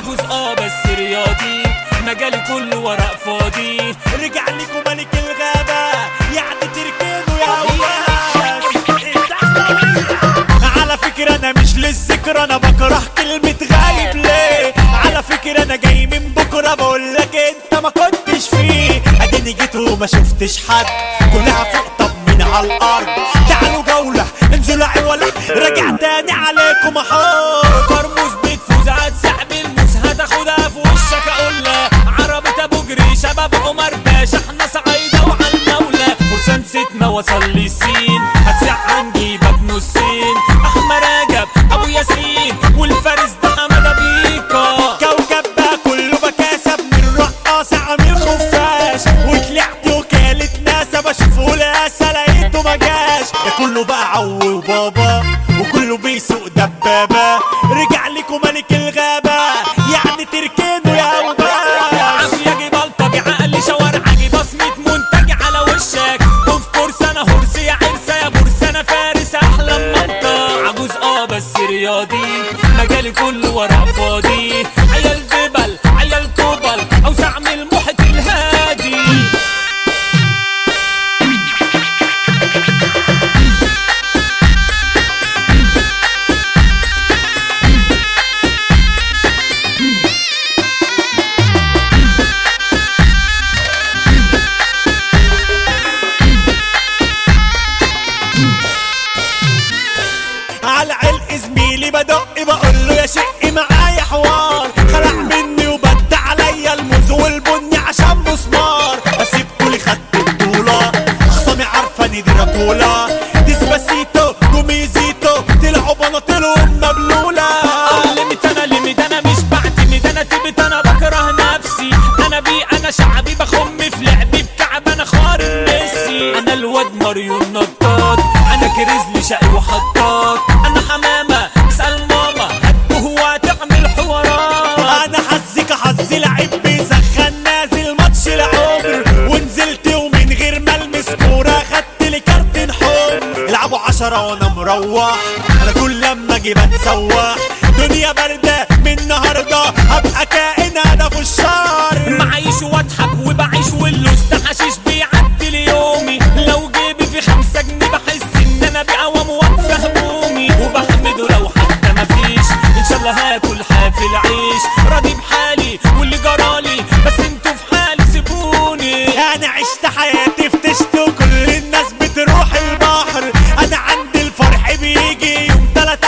عجوز اه بس رياضي مجالي كله ورق فاضي رجع لكم ملك الغابة يعني تركنه يا هواش على فكرة انا مش للذكرى انا بكره كلمة غايب ليه على فكرة انا جاي من بكرة بقول لك انت ما كنتش فيه اديني جيت وما شفتش حد كلها فوق طب من على الارض تعالوا جولة انزلوا عوالة راجع تاني عليكم احط كرموز بتفوز هتسحب الموس هتاخدها في وشك اقول لها عربة ابو جري شباب عمر باشا احنا صعيدة وعلى المولى فرسان ستنا وصل للسين هتسع عن جيبك نصين احمد رجب ابو ياسين والفارس ده حمد بيكا كوكب بقى كله بكاسة من الرقاصة عامل خفاش وطلعت وكالة ناسا بشوفه لاسا لقيته ما جاش ده كله بقى عو وبابا وكله بيسوق دبابة رجع لكم ملك الغابة يعني تركنه يا وباش عافية جي بلطجي عقلي شوارع جي بصمة منتج على وشك وفي كورس انا هرس يا عرسة يا بورس انا فارس احلى منطق عجوز اه بس رياضي مجالي كله ورق فاضي عيال دبل عيال كوبل اوسع من المحيط الهادي على علق زميلي بدق بقول له يا شقي معايا حوار خلع مني وبد عليا الموز والبني عشان مسمار اسيب كولي خدت بطولة خصامي عارفة اني دي راكولا ديسباسيتو جوميزيتو طلعوا بناطيلهم مبلولة لمت انا لمت انا مش بعتمد انا تبت انا بكره نفسي انا بي انا شعبي بخم في لعبي بكعب انا خارج ميسي انا الواد ماريو النطاط انا كريزلي شقي وحطاط انا حمامه اسال ماما هتوه وهتعمل حوارات انا حظك حظ لعيب بيسخن نازل ماتش العمر ونزلت ومن غير ما المس كوره خدت لي كارت حمر العبوا عشرة وانا مروح انا كل لما اجي بتسوح دنيا باردة من النهارده هبقى كائن هدف الشر معيش واضحك وبعيش واللوز ده حشيش بيعدي لي يومي لو جيبي في خمسة جنيه بحس ان انا بقوام وانسى همومي وبحمده لو حتى مفيش ان شاء الله هاكل حافل عيش راضي بحالي واللي جرالي بس انتوا في حالي سيبوني انا عشت حياتي في تشت وكل الناس بتروح البحر انا عندي الفرح بيجي يوم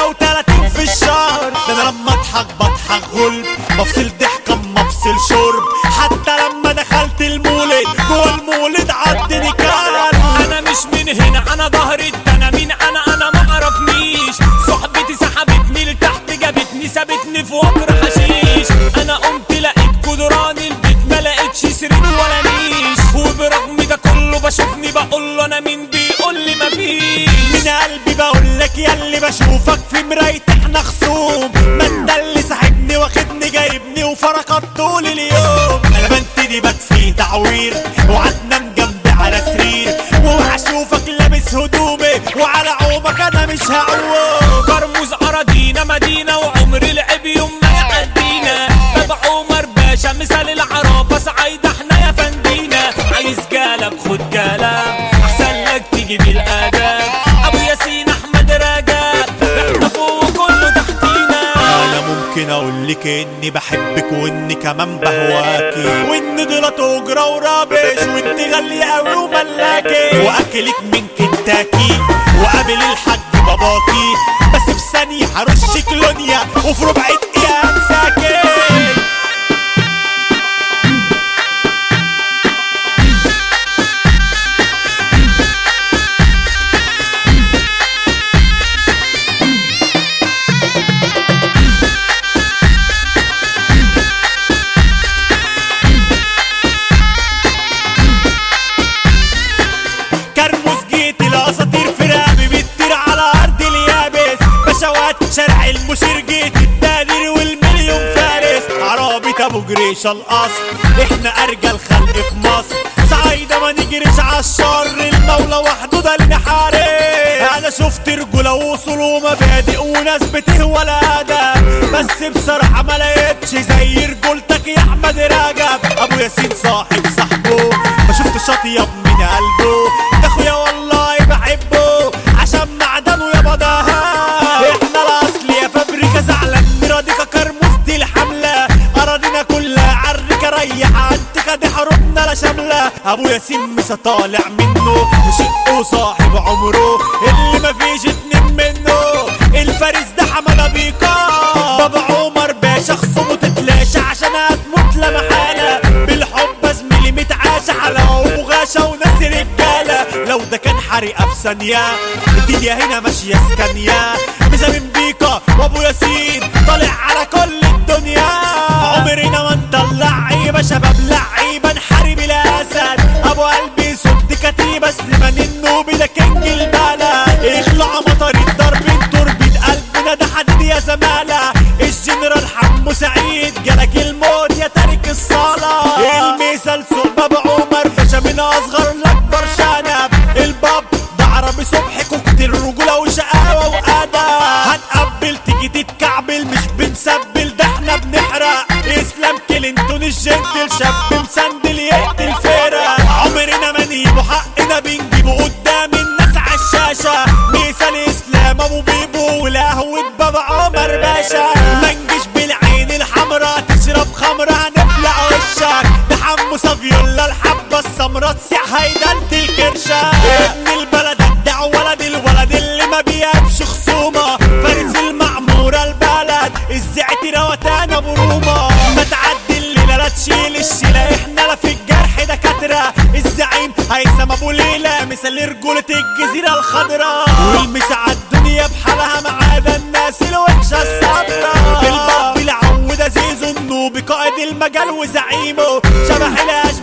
33 في الشهر ده انا لما اضحك بضحك غلب بفصل ضحكة اما افصل شرب حتى لما دخلت المولد جوه المولد عدني كلب انا مش من هنا انا ظهري انا مين انا انا ما اعرفنيش صحبتي سحبتني لتحت جابتني سابتني في وكر حشيش انا قمت لقيت جدران البيت ما لقيتش سرير ولا نيش وبرغم ده كله بشوفني بقول له انا مين بيقول لي مفيش من قلبي بقول لك يا اللي بشوفك في مراية احنا خصوم ما انت اللي ساحبني واخدني جايبني وفرقت طول اليوم انا بنتدي بكفي تعوير وعدنان جنبي على سرير واشوفك لابس هدومي وعلى عومك انا مش هعوم كرموز اراضينا مدينة وعمر العب يوم ما يعدينا بابا عمر باشا مثال العرابة صعيدة احنا يا فندينا عايز جلب خد جلب احسن لك تيجي بالاداب ابو ياسين احمد رجب احنا فوق كله تحتينا انا ممكن اقول لك اني بحبك واني كمان بهواكي وان دولت اجرة ورابش وانت غالية قوي وملاكي واكلك من كنتاكي وقابل الحاج باباكي بس في ثانية هرشك لونيا وفي ربع دقيقة انساكي كرموز جيت الاساطير في رقبي بتطير على ارض اليابس بشوات شارع المشير جيت التقدير والمليون فارس عربية ابو جريش الاصل احنا ارجى الخلق في مصر صعيدة ما نجريش عالشر المولى وحده ده اللي حارس انا شفت رجولة وصول ومبادئ وناس بتهوى الادب بس بصراحة ما لقيتش زي رجولتك يا احمد رجب ابو ياسين صاحب صاحبه ما شفت شاطية من قلبه ده اخويا والله بحبه عشان معدنه يا بدها احنا الاصل يا فابريكا زعلان مرادك كرموس دي الحملة اراضينا كلها عركة ريح عندك دي حروبنا لا شاملة ابو ياسين مسا طالع منه شقه صاحب عمره اللي مفيش اتنين منه الفارس ده حمادة بيكا بابا عمر باشا خصومه تتلاشى عشان هتموت لا محالة بالحب زميلي متعاشى حلاوة وغاشة وناس رجالة لو ده كان حريقة في ثانية الدنيا هنا ماشية سكانية مزامين بيكا وابو ياسين طالع على كل الدنيا عمرنا ما نطلع عيبة شباب لعيبة نحارب الاسد ابو قلبي صد كتيبة سليمان النوبي ده كينج البلد اخلع مطر الضرب تربة قلبنا ده حديد يا زمالة الجنرال حمو سعيد جالك الموت يا تارك الصلاة المثال باب عمر باشا من اصغر لاكبر شنب الباب ده عربي صبح كوكتيل رجولة وشقاوة وأدب هنقبل تيجي تتكعبل مش بنسبل ده احنا بنحرق اسلام كلينتون الجنتل شاب مسندل يقتل فرق عمرنا ما نجيبه حقنا بنجيبه قدام الناس عالشاشة مثال اسلام ابو بيبو ولهوة بابا عمر باشا ما نجيش بالعين الحمرا تشرب خمرة هنفلع وشك ده حمو صافيولا الحبة السمرا تسيح هيدلت الكرشة ابن البلد الدع ولد الولد اللي ما بيهبش خصومة فارس المعمورة البلد الزعتي روتان ابو روما ما تعدي الليلة لا تشيل الشيلة احنا لا في الجرح دكاترة الزعيم هيثم ابو ليلى مثال رجولة الجزيرة الخضراء والمسا الدنيا بحالها ما عدا الناس الوحشة الصفرا بالباب العودة زيزو النوبي قائد المجال وزعيمه شبح الاشباح